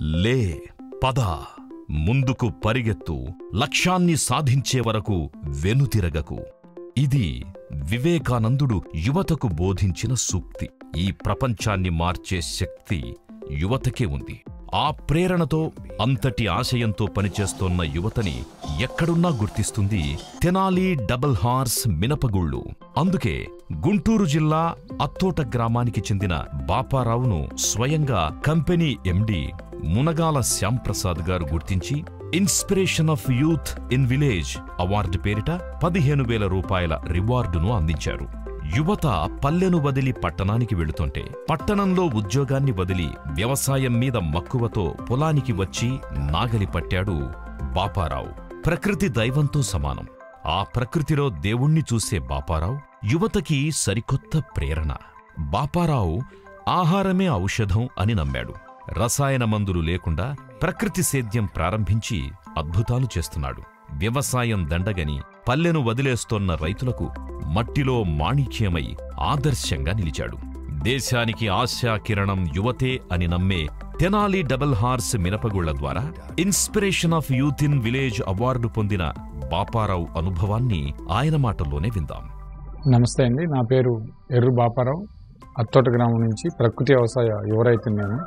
లే పద ముందుకు పరిగెత్తు లక్ష్యాన్ని సాధించే వరకు వెనుతిరగకు ఇది వివేకానందుడు యువతకు బోధించిన సూక్తి ఈ ప్రపంచాన్ని మార్చే శక్తి యువతకే ఉంది ఆ ప్రేరణతో అంతటి ఆశయంతో పనిచేస్తోన్న యువతని ఎక్కడున్నా గుర్తిస్తుంది తెనాలి డబుల్ హార్స్ మినపగుళ్ళు అందుకే గుంటూరు జిల్లా అత్తోట గ్రామానికి చెందిన బాపారావును స్వయంగా కంపెనీ ఎండి మునగాల శ్యాంప్రసాద్ గారు గుర్తించి inspiration of youth in village award పేరిట పదిహేను వేల రూపాయల రివార్డును అందించారు యువత పల్లెను వదిలి పట్టణానికి వెళుతుంటే పట్టణంలో ఉద్యోగాన్ని వదిలి వ్యవసాయం మీద మక్కువతో పొలానికి వచ్చి నాగలి పట్టాడు బాపారావు ప్రకృతి దైవంతో సమానం ఆ ప్రకృతిలో దేవుణ్ణి చూసే బాపారావు యువతకి సరికొత్త ప్రేరణ బాపారావు ఆహారమే ఔషధం అని నమ్మాడు రసాయన మందులు లేకుండా ప్రకృతి సేద్యం ప్రారంభించి అద్భుతాలు చేస్తున్నాడు వ్యవసాయం దండగని పల్లెను వదిలేస్తోన్న రైతులకు మట్టిలో మాణిక్యమై ఆదర్శంగా నిలిచాడు దేశానికి ఆశా కిరణం యువతే అని నమ్మే తెనాలి డబుల్ హార్స్ మినపగుళ్ల ద్వారా inspiration of youth in village award పొందిన బాపారావు అనుభవాన్ని ఆయన మాటల్లోనే విందాం నమస్తే అండి నా పేరు ఎర్రు బాపారావు అత్తోట గ్రామం నుంచి ప్రకృతి వ్యవసాయ యువ రైతుని నేను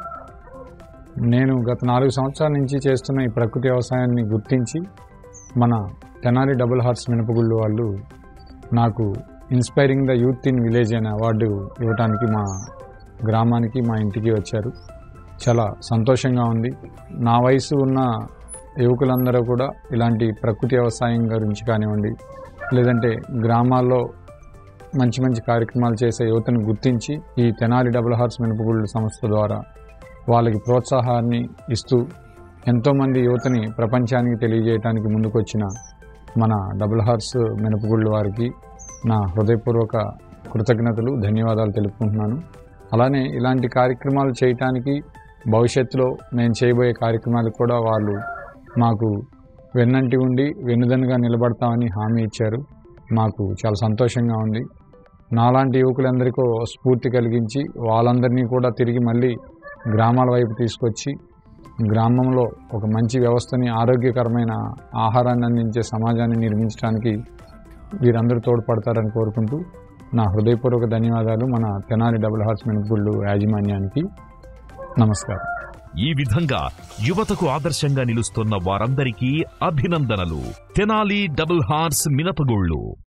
నేను గత నాలుగు సంవత్సరాల నుంచి చేస్తున్న ఈ ప్రకృతి వ్యవసాయాన్ని గుర్తించి మన తెనాలి డబుల్ హార్స్ మినపగుళ్ళు వాళ్ళు నాకు inspiring the youth in village అనే అవార్డు ఇవ్వడానికి మా గ్రామానికి మా ఇంటికి వచ్చారు చాలా సంతోషంగా ఉంది నా వయసు ఉన్న యువకులందరూ కూడా ఇలాంటి ప్రకృతి వ్యవసాయం గురించి కానివ్వండి లేదంటే గ్రామాల్లో మంచి మంచి కార్యక్రమాలు చేసే యువతను గుర్తించి ఈ తెనాలి డబుల్ హార్స్ మినపగుళ్ళు సంస్థ ద్వారా వాళ్ళకి ప్రోత్సాహాన్ని ఇస్తూ ఎంతోమంది యువతని ప్రపంచానికి తెలియజేయడానికి ముందుకొచ్చిన మన డబుల్ హార్స్ మినపగుళ్ళు వారికి నా హృదయపూర్వక కృతజ్ఞతలు ధన్యవాదాలు తెలుపుకుంటున్నాను అలానే ఇలాంటి కార్యక్రమాలు చేయటానికి భవిష్యత్తులో మేము చేయబోయే కార్యక్రమాలు కూడా వాళ్ళు మాకు వెన్నంటి ఉండి వెన్నుదన్నుగా నిలబడతామని హామీ ఇచ్చారు మాకు చాలా సంతోషంగా ఉంది నాలాంటి యువకులందరికీ స్ఫూర్తి కలిగించి వాళ్ళందరినీ కూడా తిరిగి మళ్ళీ గ్రామాల వైపు తీసుకొచ్చి గ్రామంలో ఒక మంచి వ్యవస్థని ఆరోగ్యకరమైన ఆహారాన్ని అందించే సమాజాన్ని నిర్మించడానికి వీరందరూ తోడ్పడతారని కోరుకుంటూ నా హృదయపూర్వక ధన్యవాదాలు మన తెనాలి డబుల్ హార్స్ మినపగుళ్ళు యాజమాన్యానికి నమస్కారం ఈ విధంగా యువతకు ఆదర్శంగా నిలుస్తున్న వారందరికీ అభినందనలు తెనాలి డబుల్ హార్స్ మినపగుళ్ళు